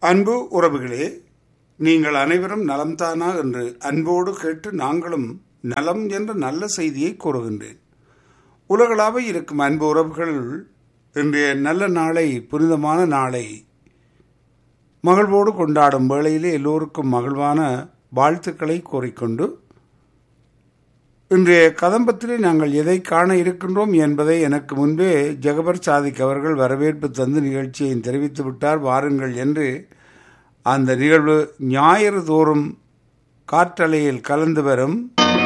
அன்பு உறவுகளே நீங்கள் அனைவரும் நலம்தானா என்று அன்போடு கேட்டு நாங்களும் நலம் என்ற நல்ல செய்தியை கூறுகின்றேன் உலகளாக இருக்கும் அன்பு உறவுகள் இன்றைய நல்ல நாளை புனிதமான நாளை மகிழ்வோடு கொண்டாடும் வேளையிலே எல்லோருக்கும் மகிழ்வான வாழ்த்துக்களை கூறிக்கொண்டு இன்றைய கதம்பத்திலே நாங்கள் எதை காண இருக்கின்றோம் என்பதை எனக்கு முன்பே ஜெகபர் சாதிக் அவர்கள் வரவேற்பு தந்து நிகழ்ச்சியை தெரிவித்து விட்டார் வாருங்கள் என்று அந்த நிகழ்வு ஞாயிறு தோறும் காற்றலையில் கலந்து வரும்